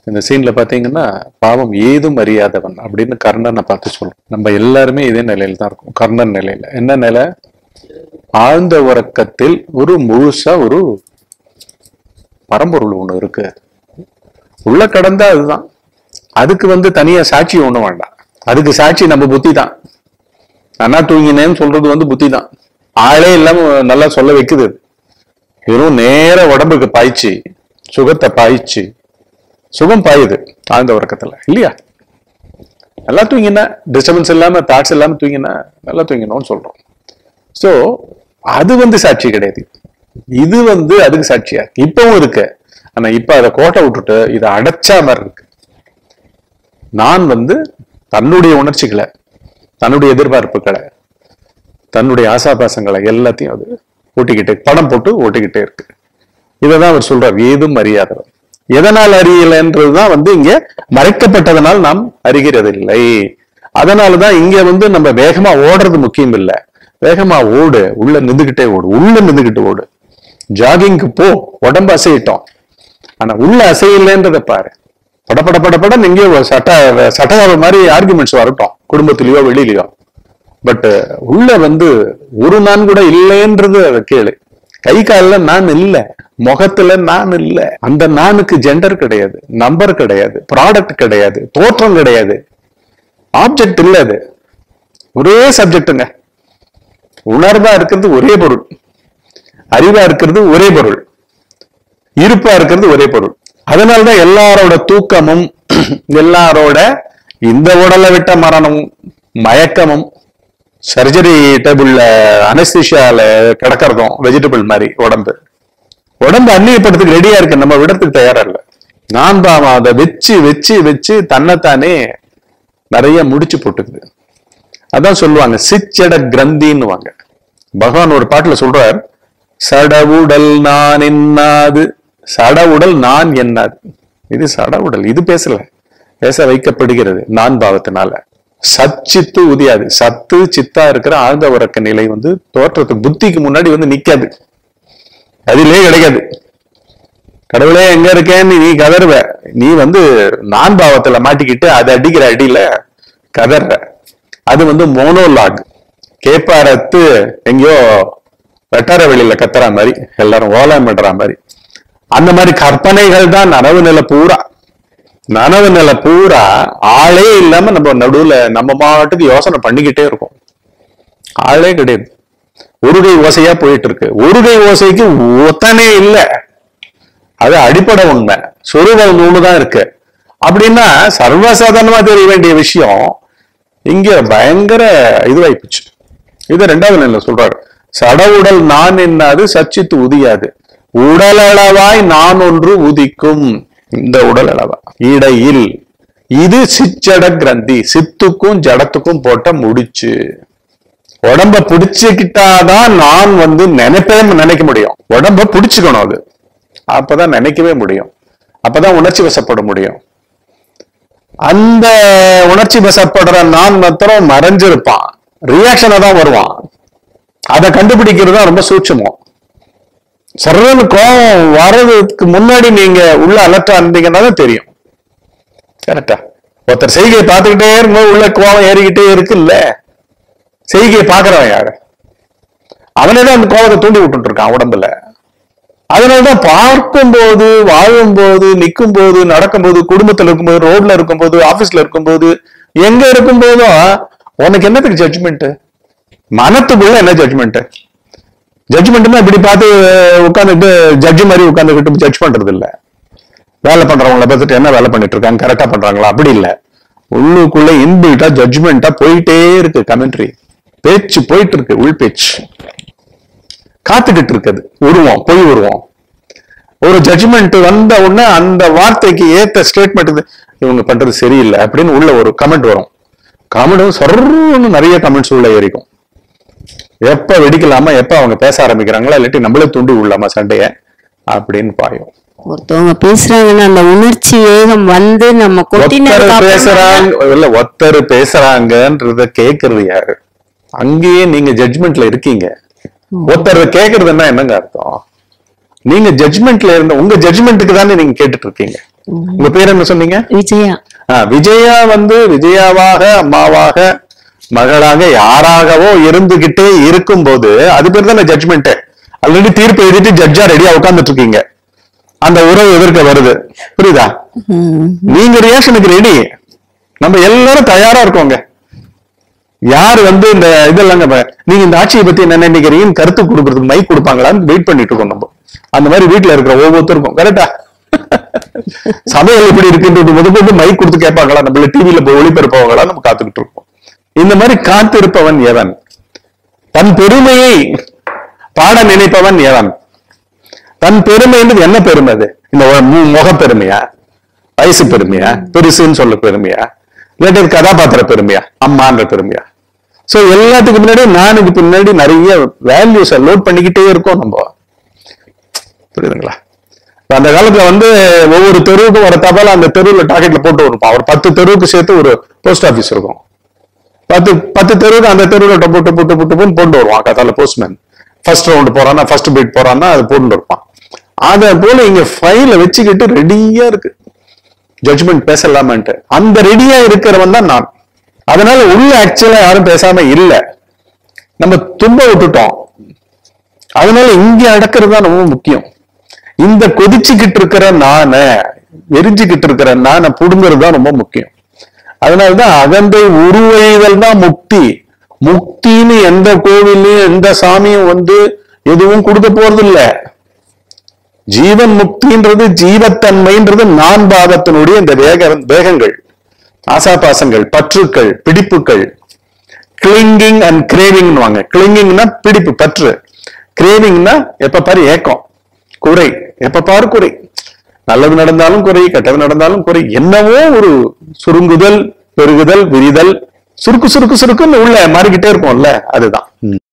இந்த சீன்ல பாத்தீங்கன்னா பாவம் ஏதும் அறியாதவன் அப்படின்னு கர்ணனை பார்த்து சொல்றோம் நம்ம எல்லாருமே இதே நிலையில தான் இருக்கும் கர்ணன் நிலையில என்ன நிலை ஆழ்ந்த உறக்கத்தில் ஒரு முழுசா ஒரு பரம்பொருள் ஒண்ணு இருக்கு உள்ள கடந்தா அதுதான் அதுக்கு வந்து தனியா சாட்சி ஒண்ணும் வேண்டாம் அதுக்கு சாட்சி நம்ம புத்தி தான் அண்ணா தூங்கினேன்னு சொல்றது வந்து புத்தி தான் ஆளே இல்லாம நல்லா சொல்ல வைக்குது அது. வெறும் நேர உடம்புக்கு பாய்ச்சி சுகத்தை பாய்ச்சி சுகம் பாயுது ஆழ்ந்த உறக்கத்துல இல்லையா நல்லா தூங்கினா டிஸ்டர்பன்ஸ் இல்லாம தாட்ஸ் இல்லாம தூங்கினா நல்லா தூங்கினோம்னு சொல்றோம் சோ அது வந்து சாட்சி கிடையாது இது வந்து அதுக்கு சாட்சியா இருக்கு இப்பவும் இருக்கு ஆனா இப்ப அதை கோட்டை விட்டுட்டு இதை அடைச்சா மாதிரி இருக்கு நான் வந்து தன்னுடைய உணர்ச்சிகளை தன்னுடைய எதிர்பார்ப்புகளை தன்னுடைய ஆசாபாசங்களை எல்லாத்தையும் அது ஓட்டிக்கிட்டே படம் போட்டு ஓட்டிக்கிட்டே இருக்கு இதைதான் அவர் சொல்றார் ஏதும் அறியாதவர் எதனால் அறியலைன்றதுதான் வந்து இங்க மறைக்கப்பட்டதனால் நாம் அறிகிறதில்லை அதனாலதான் இங்க வந்து நம்ம வேகமா ஓடுறது முக்கியம் இல்ல வேகமா ஓடு உள்ள நின்றுகிட்டே ஓடு உள்ள நின்றுகிட்டு ஓடு ஜாகிங்க்கு போ உடம்பு அசையிட்டோம் ஆனா உள்ள அசையலைன்றதை பாரு பட பட பட படம் எங்கேயோ சட்ட சட்டகார மாதிரி ஆர்குமெண்ட்ஸ் வரட்டும் குடும்பத்திலயோ வெளியிலயோ பட் உள்ள வந்து ஒரு நான் கூட இல்லைன்றது அதை கேளு கை கால்ல நான் இல்ல முகத்துல நான் இல்ல அந்த நானுக்கு ஜெண்டர் கிடையாது நம்பர் கிடையாது ப்ராடக்ட் கிடையாது தோற்றம் கிடையாது ஆப்ஜெக்ட் இல்ல அது ஒரே சப்ஜெக்ட்டுங்க உணர்வா இருக்கிறது ஒரே பொருள் அறிவா இருக்கிறது ஒரே பொருள் இருப்பா இருக்கிறது ஒரே பொருள் அதனாலதான் எல்லாரோட தூக்கமும் எல்லாரோட இந்த உடலை விட்ட மரணமும் மயக்கமும் சர்ஜரி டேபிள்ல அனஸ்திஷியால கிடக்கிறதும் வெஜிடபிள் மாதிரி உடம்பு உடம்பு அந்நியப்படுறதுக்கு ரெடியா இருக்கு நம்ம விடறதுக்கு தயாரா இல்ல நான் பாவம் அதை வச்சு வச்சு வச்சு தன்னைத்தானே நிறைய முடிச்சு போட்டுக்குது அதான் சொல்லுவாங்க சிச்சட கிரந்தின்னுவாங்க பகவான் ஒரு பாட்டுல சொல்றார் சடவுடல் நான் என்னாது சடவுடல் நான் என்னாது இது சடவுடல் இது பேசல பேச வைக்கப்படுகிறது நான் பாவத்தினால சச்சித்து உதியாது சத்து சித்தா இருக்கிற ஆழ்ந்த உறக்க நிலை வந்து தோற்றத்துக்கு புத்திக்கு முன்னாடி வந்து நிக்காது அதிலே கிடைக்காது கடவுளே எங்க இருக்கேன்னு நீ கதறுவ நீ வந்து நான் பாவத்துல மாட்டிக்கிட்டு அதை அடிக்கிற அடியில கதற அது வந்து மோனோலாக் கேப்பாரத்து எங்கேயோ வெட்டார வெளியில கத்துற மாதிரி எல்லாரும் ஓலம் பண்ற மாதிரி அந்த மாதிரி கற்பனைகள் தான் நனவு நிலை பூரா நனவு நிலை பூரா ஆளே இல்லாம நம்ம நடுவுல நம்ம மாட்டுக்கு யோசனை பண்ணிக்கிட்டே இருக்கோம் ஆளே கிடையாது ஒரு கை ஓசையா போயிட்டு இருக்கு ஒரு கை ஓசைக்கு ஒத்தனே இல்ல அது அடிப்படை உண்மை சொருவ நூலு தான் இருக்கு அப்படின்னா சர்வசாதாரணமா தெரிய வேண்டிய விஷயம் இங்க பயங்கர இதுவாயிப்போச்சு இது ரெண்டாவது நிலை சொல்றாரு சடவுடல் நான் என்னாது சச்சித்து உதியாது உடலளவாய் நான் ஒன்று உதிக்கும் இந்த உடல் அளவா இடையில் இது சிச்சட கிரந்தி சித்துக்கும் ஜடத்துக்கும் போட்ட முடிச்சு உடம்ப பிடிச்சுக்கிட்டாதான் நான் வந்து நினைப்பே நினைக்க முடியும் உடம்ப பிடிச்சுக்கணும் அது அப்பதான் நினைக்கவே முடியும் அப்பதான் உணர்ச்சி வசப்பட முடியும் அந்த உணர்ச்சி வசப்படுற நான் மாத்திரம் மறைஞ்சிருப்பான் ரியாக்ஷனை தான் வருவான் அதை கண்டுபிடிக்கிறது தான் ரொம்ப சூட்சமம் சர்வனு கோபம் வர்றதுக்கு முன்னாடி நீங்க உள்ள அலர்ட்டா இருந்தீங்கன்னா தான் தெரியும் கரெக்டா ஒருத்தர் செய்கையை பார்த்துக்கிட்டே இருக்கும்போது உள்ள கோபம் ஏறிக்கிட்டே இருக்குல்ல செய்கையை பார்க்கறவன் யாரு அவனே தான் அந்த கோபத்தை தூண்டி விட்டுட்டு இருக்கான் உடம்புல அதனாலதான் பார்க்கும்போது வாழும்போது நிற்கும் போது நடக்கும்போது குடும்பத்துல இருக்கும்போது ரோட்ல இருக்கும்போது ஆபீஸ்ல இருக்கும்போது எங்க இருக்கும்போதும் உனக்கு என்னத்துக்கு ஜட்ஜ்மெண்ட் மனத்துக்குள்ள என்ன ஜட்ஜ்மெண்ட் ஜட்ஜ்மெண்ட்னா இப்படி பார்த்து உட்காந்துட்டு ஜட்ஜ் மாதிரி உட்காந்துக்கிட்டு ஜட்ஜ் பண்றது இல்ல வேலை பண்றவங்கள பார்த்துட்டு என்ன வேலை பண்ணிட்டு இருக்காங்க கரெக்டா பண்றாங்களா அப்படி இல்ல உள்ளுக்குள்ள இன்பில்ட்டா ஜட்ஜ்மெண்டா போயிட்டே இருக்கு கமெண்ட்ரி பேச்சு போயிட்டு இருக்கு உள் பேச்சு காத்துக்கிட்டு இருக்குது உருவம் பொய் உருவம் ஒரு ஜட்ஜ்மெண்ட் வந்த உடனே அந்த வார்த்தைக்கு ஏத்த ஸ்டேட்மெண்ட் இவங்க பண்றது சரியில்லை அப்படின்னு உள்ள ஒரு கமெண்ட் வரும் கமெண்ட் சொர்ன்னு நிறைய கமெண்ட்ஸ் உள்ள ஏறிக்கும் எப்ப வெடிக்கலாமா எப்ப அவங்க பேச ஆரம்பிக்கிறாங்களா இல்லாட்டி நம்மளே தூண்டி விடலாமா சண்டைய அப்படின்னு பாயும் ஒருத்தவங்க பேசுறாங்கன்னா அந்த உணர்ச்சி வேகம் வந்து நம்ம கொட்டினதுக்கு ஒத்தர் அப்புறமா பேசுறாங்க இல்ல ஒத்தர் பேசுறாங்கன்றத கேக்குறது யாரு அங்கேயே நீங்க ஜட்ஜ்மெண்ட்ல இருக்கீங்க ஒருத்தர் கேக்குறதுன்னா என்னங்க அர்த்தம் நீங்க ஜட்ஜ்மெண்ட்ல இருந்த உங்க ஜட்ஜ்மெண்ட்டுக்கு தானே நீங்க கேட்டுட்டு இருக்கீங்க உங்க பேர் என்ன சொன்னீங்க விஜயா ஆ, விஜயா வந்து விஜயாவாக அம்மாவாக மகளாக யாராகவோ இருந்துகிட்டே இருக்கும்போது அது பேர் தானே ஜட்மெண்ட் ஆல்ரெடி தீர்ப்பு எழுதிட்டு ஜட்ஜா ரெடியா உட்கார்ந்துட்டு இருக்கீங்க அந்த உறவு எதிர்க்க வருது புரியுதா ம். நீங்க ரியாக்ஷனுக்கு ரெடி நம்ம எல்லாரும் தயாரா இருக்கோங்க யார் வந்து இந்த இதெல்லாம் நம்ம- நீங்க இந்த ஆட்சியை பத்தி என்ன நினைக்கிறீங்கன்னு கருத்து கொடுக்கறதுக்கு மைக் கொடுப்பாங்களான்னு வெயிட் பண்ணிட்டு இருக்கோம் நம்ம அந்த மாதிரி வீட்டுல இருக்கிற ஒவ்வொருத்தருக்கும் கரெக்டா சமையல் எப்படி இருக்குன்றது முதற்கொண்டு மைக் கொடுத்து கேட்பாங்களா நம்மள டிவியில போய் ஒளிபரப்பவங்களா நம்ம காத்துக்கிட்டு இருக்கோம் இந்த மாதிரி காத்திருப்பவன் எவன் தன் பெருமையை பாட நினைப்பவன் எவன் தன் பெருமைன்றது என்ன பெருமை அது இந்த மு- முக பெருமையா வயசு பெருமையா பெருசுன்னு சொல்ல பெருமையா இல்லாட்டி இது கதாபாத்திர பெருமையா அம்மான்ற பெருமையா சோ எல்லாத்துக்கு முன்னாடி நானுக்கு பின்னாடி நிறைய வேல்யூஸை லோட் பண்ணிக்கிட்டே இருக்கோம் நம்ம புரியுதுங்களா இப்ப அந்த காலத்துல வந்து ஒவ்வொரு தெருவுக்கும் ஒரு தபால அந்த தெருவுல டாக்கெட்ல போட்டு வருப்பான் ஒரு பத்து தெருவுக்கு சேர்த்து ஒரு போஸ்ட் ஆபீஸ் இருக்கும் பத்து பத்து தெருவுக்கு அந்த தெருவுல டொப்பு டொப்பு டொப்பு டொப்புன்னு போட்டு வருவான் கத்தால போஸ்ட்மேன் ஃபர்ஸ்ட் ரவுண்ட் போறான்னா ஃபர்ஸ்ட் பீட் போறான்னா அது போட்டு இருப்பான் அதை போல இங்க ஃபைல வச்சுக்கிட்டு ரெடியா இருக்கு ஜட்ஜ்மெண்ட் பேசலாமான்ட்டு அந்த ரெடியா இருக்கிறவன் தான் நான் அதனால உள்ள ஆக்சுவலா யாரும் பேசாம இல்ல நம்ம தும்ப விட்டுட்டோம் அதனால இங்க அடக்கிறது தான் ரொம்ப முக்கியம் இந்த கொதிச்சுக்கிட்டு இருக்கிற நான எரிஞ்சுக்கிட்டு இருக்கிற நானை புடுங்கிறது தான் ரொம்ப முக்கியம் அதனாலதான் அகந்தை உருவெய்தல் தான் முக்தி முக்தின்னு எந்த கோவிலையும் எந்த சாமியும் வந்து எதுவும் கொடுக்க போறது இல்ல ஜீவன் முக்தின்றது ஜீவத்தன்மைன்றது நான் பாவத்தினுடைய இந்த வேக வேகங்கள் ஆசாபாசங்கள் பற்றுக்கள் பிடிப்புகள் கிளிங்கிங் அண்ட் கிரேவிங் வாங்க கிளிங்கிங்னா பிடிப்பு பற்று கிரேவிங்னா எப்ப பாரு ஏக்கம் குறை எப்ப பாரு குறை நல்லது நடந்தாலும் குறை கெட்டது நடந்தாலும் குறை என்னவோ ஒரு சுருங்குதல் பெருகுதல் விரிதல் சுருக்கு சுருக்கு சுருக்குன்னு உள்ள மாறிக்கிட்டே இருக்கும்ல அதுதான் ம்.